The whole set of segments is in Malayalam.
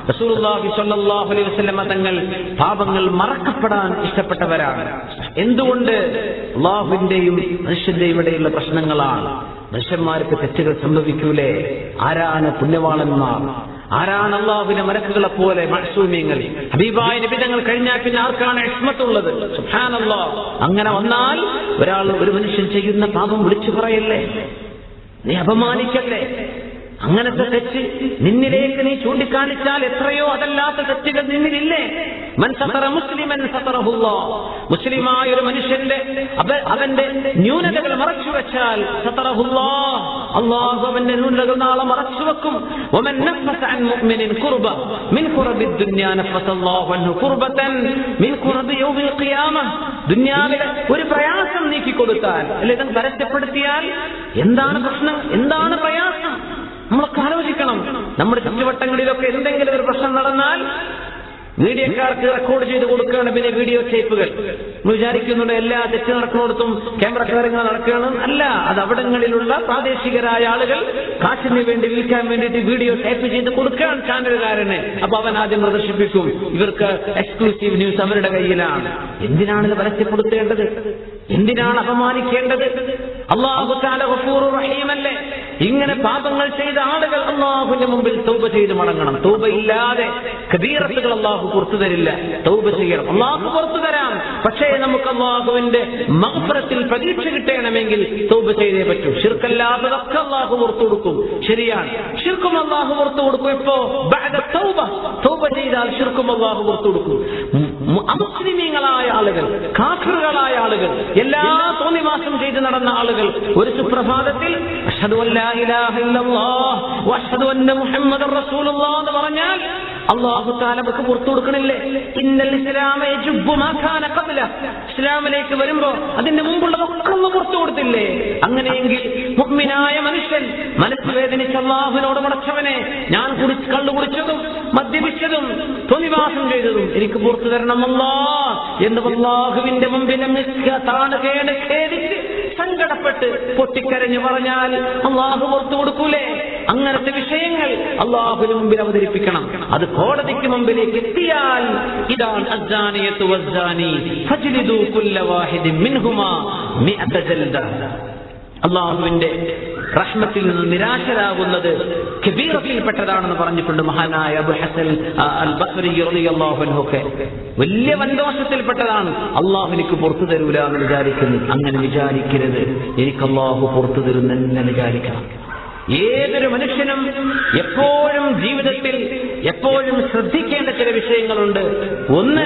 റസൂലുള്ളാഹി സ്വല്ലല്ലാഹു അലൈഹി വസല്ലമ തങ്ങൾ പാപങ്ങൾ മറക്കപ്പെടാൻ ഇഷ്ടപ്പെട്ടവരാണ് എന്തുകൊണ്ട് അള്ളാഹുവിന്റെയും മനുഷ്യന്റെയും ഇടയിലുള്ള പ്രശ്നങ്ങളാണ് മനുഷ്യന്മാർക്ക് തെറ്റുകൾ സംഭവിക്കൂലേ ആരാണ് പുണ്യവാളന്മാർ ആരാണ് അള്ളാഹുവിന്റെ മലക്കുകളെ പോലെ മഹസൂമ്യങ്ങൾ ഹബീബായ നിബിധങ്ങൾ കഴിഞ്ഞാൽ പിന്നെ ആർക്കാണ് ഇസ്മത്തുള്ളത് സുബ്ഹാനല്ലാ അങ്ങനെ വന്നാൽ ഒരാൾ ഒരു മനുഷ്യൻ ചെയ്യുന്ന പാപം വിളിച്ചു പറയല്ലേ നീ അപമാനിക്കല്ലേ അങ്ങനത്തെ തെറ്റ് നിന്നിലേക്ക് നീ ചൂണ്ടിക്കാണിച്ചാൽ എത്രയോ അതല്ലാത്ത തെറ്റുകൾ നിന്നിലില്ലേ മൻ സതറ മുസ്ലിമൻ സതറഹുല്ലാ മുസ്ലിമായ ഒരു മനുഷ്യന്റെ അവ- അവന്റെ ന്യൂനതകൾ മറച്ചു വെച്ചാൽ സതറഹുല്ലാ അള്ളാഹു അവന്റെ ന്യൂനതകൾ നാളെ മറച്ചു വെക്കും ومن نفس عن مؤمن كربة من كرب الدنيا نفس الله عنه كربة من كرب يوم القيامة ദുന്യാവിലെ ഒരു പ്രയാസം നീക്കി കൊടുത്താൽ അല്ലെ ഇതങ്ങ് പരസ്യപ്പെടുത്തിയാൽ എന്താണ് പ്രശ്നം എന്താണ് പ്രയാസം നമ്മളൊക്കെ ആലോചിക്കണം നമ്മുടെ ചുറ്റുവട്ടങ്ങളിലൊക്കെ എന്തെങ്കിലും ഒരു പ്രശ്നം നടന്നാൽ മീഡിയക്കാർക്ക് റെക്കോർഡ് ചെയ്ത് കൊടുക്കുകയാണ് പിന്നെ വീഡിയോ ടേപ്പുകൾ നമ്മൾ വിചാരിക്കുന്നുണ്ട് എല്ലാ തെറ്റ് നടക്കുന്നിടത്തും ക്യാമറക്കാരങ്ങൾ നടക്കുകയാണ് അല്ല അത് അവിടങ്ങളിലുള്ള പ്രാദേശികരായ ആളുകൾ കാശിന് വേണ്ടി വിൽക്കാൻ വേണ്ടിയിട്ട് വീഡിയോ ടൈപ്പ് ചെയ്ത് കൊടുക്കുകയാണ് ചാനലുകാരന് അപ്പൊ അവൻ ആദ്യം പ്രദർശിപ്പിക്കും ഇവർക്ക് എക്സ്ക്ലൂസീവ് ന്യൂസ് അവരുടെ കയ്യിലാണ് എന്തിനാണ് ഇത് പരസ്യപ്പെടുത്തേണ്ടത് എന്തിനാണ് അപമാനിക്കേണ്ടത് അള്ളാഹു താല ഗഫൂർ റഹീമല്ലേ ഇങ്ങനെ പാപങ്ങൾ ചെയ്ത ആളുകൾ അള്ളാഹുവിന്റെ മുമ്പിൽ തൗബ ചെയ്ത് മടങ്ങണം തൗബ ഇല്ലാതെ കബീറത്തുകൾ അള്ളാഹു പുറത്തു തരില്ല തൗബ ചെയ്യണം അള്ളാഹു പുറത്തു തരാം പക്ഷേ നമുക്ക് അള്ളാഹുവിന്റെ മഹഫറത്തിൽ പ്രതീക്ഷ കിട്ടണമെങ്കിൽ തൗബ ചെയ്തേ പറ്റൂ ഷിർക്കല്ലാത്തതൊക്കെ അള്ളാഹു പുറത്തു കൊടുക്കും ശരിയാണ് ഷിർക്കും അള്ളാഹു പുറത്തു കൊടുക്കും ഇപ്പോ ബഅദ തൗബ തൗബ ചെയ്താൽ ഷിർക്കും അള്ളാഹു പുറത്തു കൊടുക്കും മു- മു- അമുസ്ലിമീങ്ങളായ ആളുകൾ കാഫിറുകളായ ആളുകൾ എല്ലാ തോന്നിവാസം ചെയ്ത് നടന്ന ആളുകൾ ഒരു സുപ്രഭാതത്തിൽ അഷ്ഹദു അൻ ലാ ഇലാഹ ഇല്ലല്ലാഹ് വഅഷ്ഹദു അന്ന മുഹമ്മദർ റസൂലുള്ളാഹ് എന്ന് പറഞ്ഞാൽ അള്ളാഹു താല അവർക്ക് പുറത്തു കൊടുക്കണില്ലേ ഇന്നൽ ഇസ്ലാമ യജുബ്ബു മാ കാന ഖബ്ല ഇസ്ലാമിലേക്ക് വരുമ്പോ അതിന്റെ മുമ്പുള്ളതൊക്കെ ഒന്ന് പുറത്തു കൊടുത്തില്ലേ അങ്ങനെയെങ്കിൽ മുഅ്മിനായ മനുഷ്യൻ മനസ്സ് വേദനിച്ച അള്ളാഹുവിനോട് മുടച്ചവനെ ഞാൻ കുടിച്ച് കള്ളു കുടിച്ചതും മദ്യപിച്ചതും തൊന്നിവാസം ചെയ്തതും എനിക്ക് പുറത്തു തരണം അല്ലാ എന്ന് അള്ളാഹുവിന്റെ മുമ്പിൽ നിൽക്കുക താണ് കേട് ഖേദിച്ച് സങ്കടപ്പെട്ട് പൊട്ടിക്കരഞ്ഞു പറഞ്ഞാൽ അള്ളാഹു പുറത്തു കൊടുക്കൂലേ അങ്ങനത്തെ വിഷയങ്ങൾ അള്ളാഹുവിന് മുമ്പിൽ അവതരിപ്പിക്കണം അത് കോടതിക്ക് മുമ്പിലേക്ക് എത്തിയാൽ ഇതാണ് അസ്സാനിയത്തു വസ്സാനി ഫജ്ലിദു കുല്ല വാഹിദിൻ മിൻഹുമാ മിഅത ജൽദ അള്ളാഹുവിന്റെ റഹ്മത്തിൽ നിന്ന് നിരാശരാകുന്നത് കബീറത്തിൽപ്പെട്ടതാണെന്ന് പറഞ്ഞിട്ടുണ്ട് മഹാനായ അബു ഹസൻ ആ, അൽ ബക്രി റളിയല്ലാഹു അൻഹു ഒക്കെ വലിയ വൻദോഷത്തിൽപ്പെട്ടതാണ് അള്ളാഹു എനിക്ക് പുറത്തു തരൂല എന്ന് വിചാരിക്കുന്നു അങ്ങനെ വിചാരിക്കരുത് എനിക്ക് അള്ളാഹു പുറത്തു തരുന്ന തന്നെ വിചാരിക്കണം ഏതൊരു മനുഷ്യനും എപ്പോഴും ജീവിതത്തിൽ എപ്പോഴും ശ്രദ്ധിക്കേണ്ട ചില വിഷയങ്ങളുണ്ട് ഒന്ന്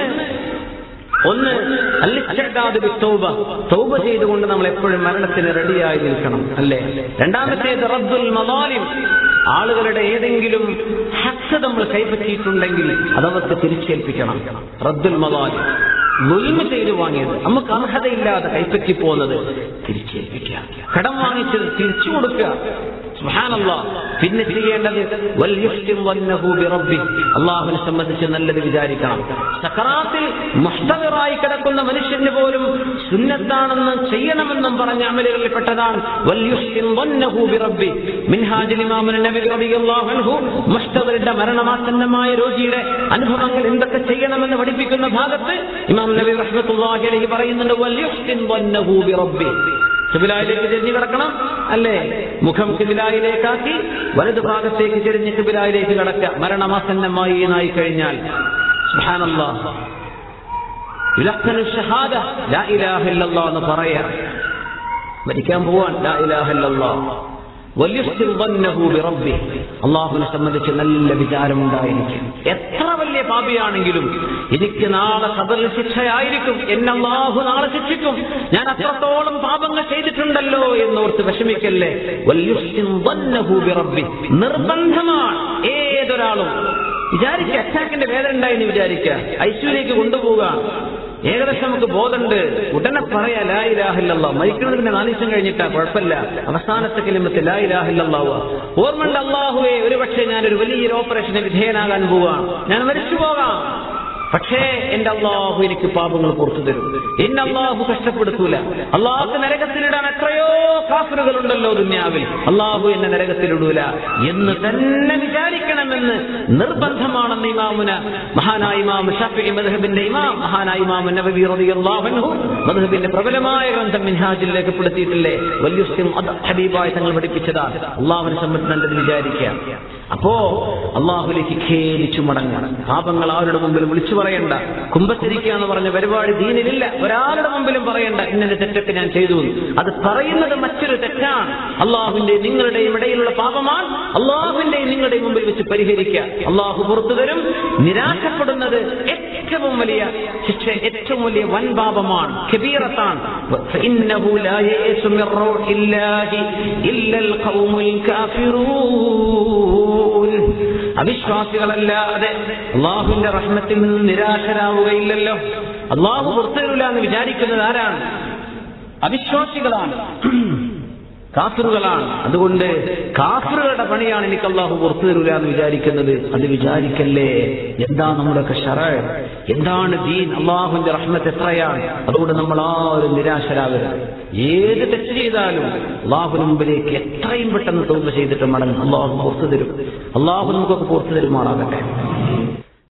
ഒന്ന് അല്ലിച്ചടാതെ തൗബ തൗബ ചെയ്തുകൊണ്ട് നമ്മൾ എപ്പോഴും മരണത്തിന് റെഡിയായി നിൽക്കണം അല്ലേ രണ്ടാമത്തേത് റബ്ദുൽ മദാലിം ആളുകളുടെ ഏതെങ്കിലും ഹക്ക് നമ്മൾ കൈപ്പറ്റിയിട്ടുണ്ടെങ്കിൽ അതവർക്ക് തിരിച്ചേൽപ്പിക്കണം റബ്ദുൽ മദാലിം നുൽമ ചെയ്തു വാങ്ങിയത് നമുക്ക് അർഹതയില്ലാതെ കൈപ്പറ്റി പോകുന്നത് തിരിച്ചേൽപ്പിക്കുക കടം വാങ്ങിച്ചത് തിരിച്ചു കൊടുക്കുക സുബ്ഹാനല്ലാ. പിന്നെ ചെയ്യേണ്ടത് വൽ യുഹ്സിൻ വന്നഹു ബിറബ്ബി. അള്ളാഹുവിനെ സംബന്ധിച്ച് നല്ലത് വിചാരിക്കണം സക്കറാത്തിൽ മുഹ്തവിറായി കിടക്കുന്ന മനുഷ്യന് പോലും സുന്നത്താണെന്ന് ചെയ്യണമെന്നും പറഞ്ഞ അമലുകളിൽ പെട്ടതാണ് വൽ യുഹ്സിൻ വന്നഹു ബിറബ്ബി. മിൻഹാജുൽ ഇമാമുൻ നബി റളിയല്ലാഹു അൻഹു മുഹ്തവിറിന്റെ മരണമാസന്നമായ രോഗിയുടെ അനുഭവങ്ങൾ എന്തൊക്കെ ചെയ്യണമെന്ന് പഠിപ്പിക്കുന്ന ഭാഗത്ത് ഇമാം നബി റഹ്മത്തുള്ളാഹി അലൈഹി പറയുന്നുണ്ട് വൽ യുഹ്സിൻ വന്നഹു ബിറബ്ബി. കിബിലായിലേക്ക് ചെരിഞ്ഞു കിടക്കണം അല്ലേ മുഖം കിബിലായിലേക്കാക്കി വലതു ഭാഗത്തേക്ക് ചെരിഞ്ഞ് കിബിലായിലേക്ക് കിടക്കുക മരണമാസന്നമായി എന്നായി കഴിഞ്ഞാൽ സുബ്ഹാനല്ലാഹ്. യുലഖ്ഖനു ഷഹാദ ലാ ഇലാഹ ഇല്ലല്ലാഹ് എന്ന് പറയാ മരിക്കാൻ പോവാൻ ലാ ഇലാഹ ഇല്ലല്ലാഹ് വല്യുഹ്സിൻ ظنه بربه അള്ളാഹുവിനെ സംബന്ധിച്ച് നല്ല വിചാരമുണ്ടായിരിക്കും എത്ര വലിയ പാപിയാണെങ്കിലും എനിക്ക് നാളെ കബറിൽ ശിക്ഷയായിരിക്കും എന്നെ അള്ളാഹു നാളെ ശിക്ഷിക്കും ഞാൻ അത്രത്തോളം പാപങ്ങൾ ചെയ്തിട്ടുണ്ടല്ലോ എന്നോർത്ത് വിഷമിക്കല്ലേ വല്യുഹ്സിൻ ظنه بربه നിർബന്ധമാണ് ഏതൊരാളും വിചാരിക്കുക അറ്റാക്കിന്റെ വേദന ഉണ്ടായെന്ന് വിചാരിക്കുക ഐശ്വര്യക്ക് കൊണ്ടുപോവുക ഏകദേശം നമുക്ക് ബോധമുണ്ട് ഉടനെ പറയാ ലാ ഇലാഹില്ലല്ലാ മരിക്കുന്നതിന്റെ നാല് ദിവസം കഴിഞ്ഞിട്ടാ കുഴപ്പമില്ല അവസാനത്തെ കിലിമത്ത് ലാ ഇലാഹില്ലല്ലാവുക ഓർമ്മയുണ്ട് അള്ളാഹുവേ ഒരു പക്ഷേ ഞാനൊരു വലിയൊരു ഓപ്പറേഷന് വിധേയനാകാൻ പോവാം ഞാൻ മരിച്ചു പോകാം പക്ഷേ എന്റെ അള്ളാഹു എനിക്ക് പാപങ്ങൾ പുറത്തു തരും എന്നെ അള്ളാഹു കഷ്ടപ്പെടുത്തൂല അള്ളാഹു നരകത്തിലിടാൻ എത്രയോ കാഫറുകളുണ്ടല്ലോ ദുന്യാവിൽ അള്ളാഹു എന്നെ നരകത്തിലിടൂല എന്ന് തന്നെ വിചാരിക്കണമെന്ന് നിർബന്ധമാണെന്ന് ഇമാമുന മഹാനായ ഇമാം ഷാഫി മദ്ഹബിന്റെ ഇമാം മഹാനായ ഇമാം നബവി റളിയല്ലാഹു അൻഹു മദ്ഹബിന്റെ പ്രബലമായ ഗ്രന്ഥം മിൻഹാജിൽ രേഖപ്പെടുത്തിയിട്ടില്ലേ വലിയ ഹബീബായി തങ്ങൾ പഠിപ്പിച്ചതാണ് അള്ളാഹുവിനെ സംബന്ധിച്ച് നല്ലത് വിചാരിക്കുക അപ്പോ അള്ളാഹുലേക്ക് ഖേദിച്ചു മടങ്ങണം പാപങ്ങൾ ആരുടെ മുമ്പിൽ വിളിച്ചു പറയണ്ട കുംഭത്തിരിക്കുക എന്ന് പറഞ്ഞ പരിപാടി ദീനിലില്ല ഒരാളുടെ മുമ്പിലും പറയണ്ട ഇന്നലെ തെറ്റൊക്കെ ഞാൻ ചെയ്തു എന്ന്. അത് പറയുന്നത് മറ്റൊരു തെറ്റാണ് അള്ളാഹുവിന്റെ നിങ്ങളുടെയും ഇടയിലുള്ള പാപമാണ് അള്ളാഹുവിന്റെയും നിങ്ങളുടെയും മുമ്പിൽ വെച്ച് പരിഹരിക്കുക അള്ളാഹു പുറത്തു തരും നിരാശപ്പെടുന്നത് ഏറ്റവും വലിയ ശിക്ഷ ഏറ്റവും വലിയ വൻ പാപമാണ് കബീറത്താണ് فإنه لا يئس من روح الله إلا القوم الكافرون അവിശ്വാസികളല്ലാതെ അള്ളാഹുവിന്റെ റഹ്മത്തിൽ നിന്ന് നിരാശരാവുകയില്ലല്ലോ അള്ളാഹു പുറത്തുവരില്ല എന്ന് വിചാരിക്കുന്നത് ആരാണ് അവിശ്വാസികളാണ് കാഫിറുകളാണ് അതുകൊണ്ട് കാഫിറുകളുടെ പണിയാണ് എനിക്ക് അള്ളാഹു പുറത്തു തരൂല എന്ന് വിചാരിക്കുന്നത് അത് വിചാരിക്കല്ലേ എന്താ നമ്മുടെയൊക്കെ ഷറ എന്താണ് ദീൻ അള്ളാഹുവിന്റെ റഹ്മത്ത് എത്രയാണ് അതുകൊണ്ട് നമ്മൾ ആരും നിരാശരാകരുത് ഏത് തെറ്റ് ചെയ്താലും അള്ളാഹുവിന് മുമ്പിലേക്ക് എത്രയും പെട്ടെന്ന് തോമ്പ് ചെയ്തിട്ട് മടങ്ങും അള്ളാഹു പുറത്തു തരും അള്ളാഹു നമുക്കൊക്കെ പുറത്തു തരുമാറാകട്ടെ